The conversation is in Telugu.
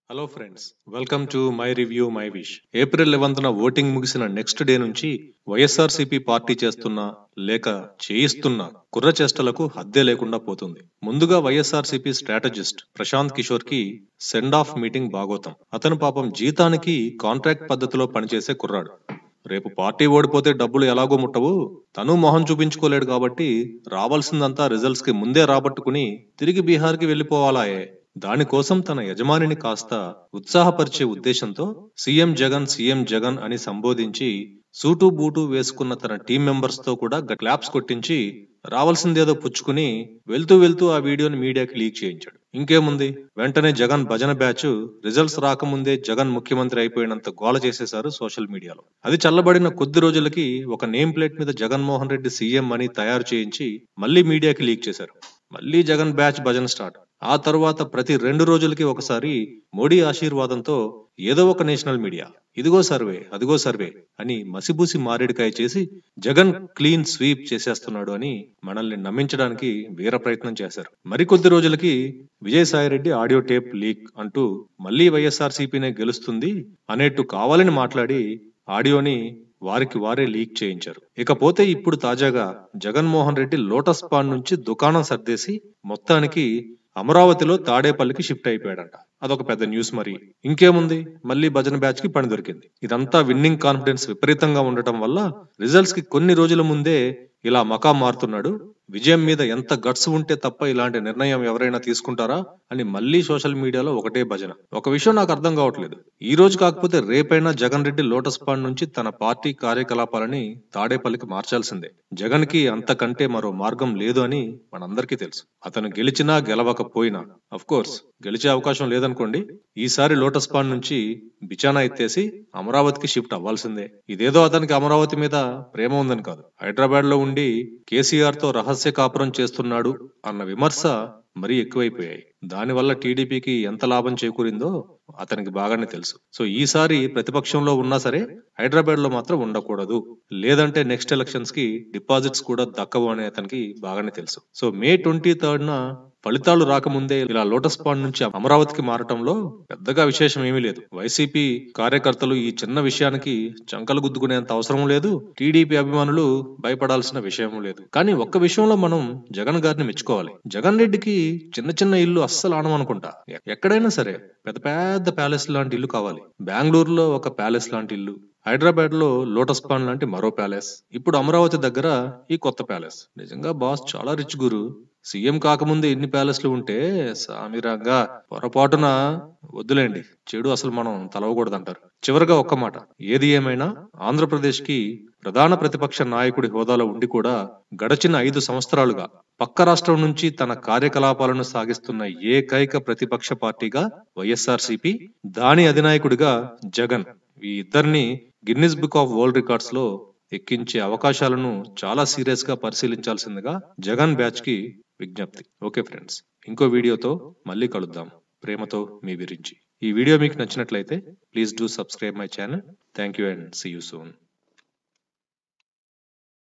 hello friends welcome to my review my wish April లెవెన్త్న ఓటింగ్ ముగిసిన నెక్స్ట్ డే నుంచి వైఎస్ఆర్సీపీ పార్టీ చేస్తున్న లేక చేయిస్తున్న కుర్ర చేష్టలకు హద్దే లేకుండా పోతుంది ముందుగా వైఎస్ఆర్సీపీ స్ట్రాటజిస్ట్ ప్రశాంత్ కిషోర్ కి సెండ్ ఆఫ్ మీటింగ్ బాగోతాం అతను పాపం జీతానికి కాంట్రాక్ట్ పద్ధతిలో పనిచేసే కుర్రాడు రేపు పార్టీ ఓడిపోతే డబ్బులు ఎలాగో ముట్టవు తను మొహం చూపించుకోలేడు కాబట్టి రావాల్సిందంతా రిజల్ట్స్ కి ముందే రాబట్టుకుని తిరిగి బీహార్ కి వెళ్లిపోవాలాయే దానికోసం తన యజమానిని కాస్త ఉత్సాహపరిచే ఉద్దేశంతో సీఎం జగన్ సీఎం జగన్ అని సంబోధించి సూటు బూటు వేసుకున్న తన టీం మెంబర్స్ తో కూడా క్లాప్స్ కొట్టించి రావాల్సిందేదో పుచ్చుకుని వెళ్తూ వెళ్తూ ఆ వీడియోని మీడియాకి లీక్ చేయించాడు ఇంకేముంది వెంటనే జగన్ భజన బ్యాచ్ రిజల్ట్స్ రాకముందే జగన్ ముఖ్యమంత్రి అయిపోయినంత గోల చేసేశారు సోషల్ మీడియాలో అది చల్లబడిన కొద్ది రోజులకి ఒక నేమ్ ప్లేట్ మీద జగన్మోహన్ రెడ్డి సీఎం అని తయారు చేయించి మళ్ళీ మీడియాకి లీక్ చేశారు మళ్ళీ జగన్ బ్యాచ్ భజన స్టార్ట్ ఆ తరువాత ప్రతి రెండు రోజులకి ఒకసారి మోడీ ఆశీర్వాదంతో ఏదో ఒక నేషనల్ మీడియా ఇదిగో సర్వే అదిగో సర్వే అని మసిబూసి మారేడికాయ చేసి జగన్ క్లీన్ స్వీప్ చేసేస్తున్నాడు అని మనల్ని నమ్మించడానికి వీర ప్రయత్నం చేశారు మరికొద్ది రోజులకి విజయసాయిరెడ్డి ఆడియో టేప్ లీక్ అంటూ మళ్ళీ వైఎస్ఆర్సీపీనే గెలుస్తుంది అనేట్టు కావాలని మాట్లాడి ఆడియోని వారికి వారే లీక్ చేయించారు ఇకపోతే ఇప్పుడు తాజాగా జగన్మోహన్ రెడ్డి లోటస్ పాండ్ నుంచి దుకాణం సర్దేసి మొత్తానికి అమరావతిలో తాడేపల్లికి షిఫ్ట్ అయిపోయాడంట అదొక పెద్ద న్యూస్ మరి ఇంకేముంది మళ్ళీ భజన బ్యాచ్ కి పని దొరికింది ఇదంతా విన్నింగ్ కాన్ఫిడెన్స్ విపరీతంగా ఉండటం వల్ల రిజల్ట్స్ కి కొన్ని రోజుల ముందే ఇలా మకా మారుతున్నాడు విజయం మీద ఎంత గట్స్ ఉంటే తప్ప ఇలాంటి నిర్ణయం ఎవరైనా తీసుకుంటారా అని మళ్ళీ సోషల్ మీడియాలో ఒకటే భజన ఒక విషయం నాకు అర్థం కావట్లేదు ఈ రోజు కాకపోతే రేపైనా జగన్ రెడ్డి లోటస్ పాండ్ నుంచి తన పార్టీ కార్యకలాపాలని తాడేపల్లికి మార్చాల్సిందే జగన్ కి అంతకంటే మరో మార్గం లేదు అని మనందరికీ తెలుసు అతను గెలిచినా గెలవకపోయినా అఫ్ కోర్స్ గెలిచే అవకాశం లేదనుకోండి ఈసారి లోటస్ పాండ్ నుంచి బిచానా ఎత్తేసి అమరావతికి షిఫ్ట్ అవ్వాల్సిందే ఇదేదో అతనికి అమరావతి మీద ప్రేమ ఉందని కాదు హైదరాబాద్ లో ఉండి కేసీఆర్ తో రహస్య కాపురం చేస్తున్నాడు అన్న విమర్శ మరీ ఎక్కువైపోయాయి దానివల్ల టీడీపీకి ఎంత లాభం చేకూరిందో అతనికి బాగానే తెలుసు సో ఈసారి ప్రతిపక్షంలో ఉన్నా సరే హైదరాబాద్ లో మాత్రం ఉండకూడదు లేదంటే నెక్స్ట్ ఎలక్షన్స్ కి డిపాజిట్స్ కూడా దక్కవు అని అతనికి బాగానే తెలుసు సో మే ట్వంటీ థర్డ్ న ఫలితాలు రాకముందే ఇలా లోటస్ పాండ్ నుంచి అమరావతికి మారటంలో పెద్దగా విశేషం ఏమీ లేదు వైసీపీ కార్యకర్తలు ఈ చిన్న విషయానికి చంకలు గుద్దుకునేంత అవసరం లేదు టీడీపీ అభిమానులు భయపడాల్సిన విషయం లేదు కానీ ఒక్క విషయంలో మనం జగన్ గారిని మెచ్చుకోవాలి జగన్ రెడ్డికి చిన్న చిన్న ఇల్లు అస్సలు ఆనమనుకుంటా ఎక్కడైనా సరే పెద్ద పెద్ద ప్యాలెస్ లాంటి ఇల్లు కావాలి బెంగళూరులో ఒక ప్యాలెస్ లాంటి ఇల్లు హైదరాబాద్ లో లోటస్ పాండ్ లాంటి మరో ప్యాలెస్ ఇప్పుడు అమరావతి దగ్గర ఈ కొత్త ప్యాలెస్ నిజంగా బాస్ చాలా రిచ్ గురు సీఎం కాకముందే ఎన్ని ప్యాలెస్లు ఉంటే సామిరంగా పొరపాటున వద్దులేండి చెడు అసలు మనం తలవకూడదంటారు చివరగా ఒక్క మాట ఏది ఏమైనా ఆంధ్రప్రదేశ్ కి ప్రధాన ప్రతిపక్ష నాయకుడి హోదాలో ఉండి కూడా గడచిన ఐదు సంవత్సరాలుగా పక్క రాష్ట్రం నుంచి తన కార్యకలాపాలను సాగిస్తున్న ఏకైక ప్రతిపక్ష పార్టీగా వైఎస్ఆర్సీపీ దాని అధినాయకుడిగా జగన్ ఈ ఇద్దరిని Guinness book of world records లో ఎక్కించే అవకాశాలను చాలా సీరియస్ గా పరిశీలించాల్సిందిగా జగన్ బ్యాచ్ కి విజ్ఞప్తి ఓకే ఫ్రెండ్స్ ఇంకో వీడియోతో మళ్ళీ కలుద్దాం ప్రేమతో మీ విరించి ఈ వీడియో మీకు నచ్చినట్లయితే please do subscribe my channel thank you and see you soon